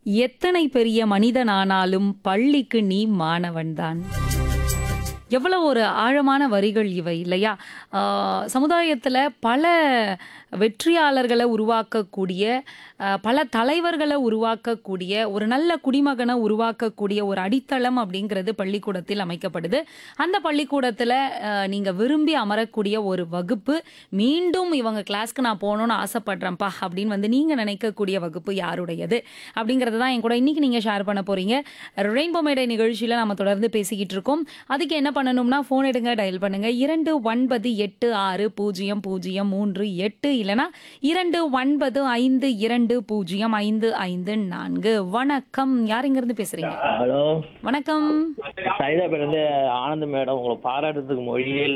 எத்தனை பெரிய மனிதனானாலும் பள்ளிக்கு நீ மாணவன்தான் எவ்வளவு ஒரு ஆழமான வரிகள் இவை இல்லையா ஆஹ் சமுதாயத்துல பல வெற்றியாளர்களை உருவாக்கக்கூடிய ஆஹ் பல தலைவர்களை உருவாக்கக்கூடிய ஒரு நல்ல குடிமகனை உருவாக்கக்கூடிய ஒரு அடித்தளம் அப்படிங்கிறது பள்ளிக்கூடத்தில் அமைக்கப்படுது அந்த பள்ளிக்கூடத்துல ஆஹ் நீங்க விரும்பி அமரக்கூடிய ஒரு வகுப்பு மீண்டும் இவங்க கிளாஸ்க்கு நான் போகணும்னு ஆசைப்படுறேன்ப்பா அப்படின்னு வந்து நீங்க நினைக்கக்கூடிய வகுப்பு யாருடையது அப்படிங்கறத தான் என் கூட இன்னைக்கு நீங்க ஷேர் பண்ண போறீங்க ரெயின்போ மேடை நிகழ்ச்சியில நம்ம தொடர்ந்து பேசிக்கிட்டு இருக்கோம் அதுக்கு என்ன பண்ணணும்னா ஃபோன் எடுங்க டயல் பண்ணுங்க இரண்டு ஒன்பது எட்டு ஆறு பூஜ்ஜியம் பூஜ்ஜியம் மூன்று எட்டு இல்லனா இரண்டு ஒன்பது ஐந்து இரண்டு பூஜ்ஜியம் ஐந்து ஐந்து நான்கு வணக்கம் யார் இங்க இருந்து பேசுறீங்க ஹலோ வணக்கம் சைதாபேட் வந்து ஆனந்த் மேடம் உங்களை பாராட்டுறதுக்கு மொழியே இல்ல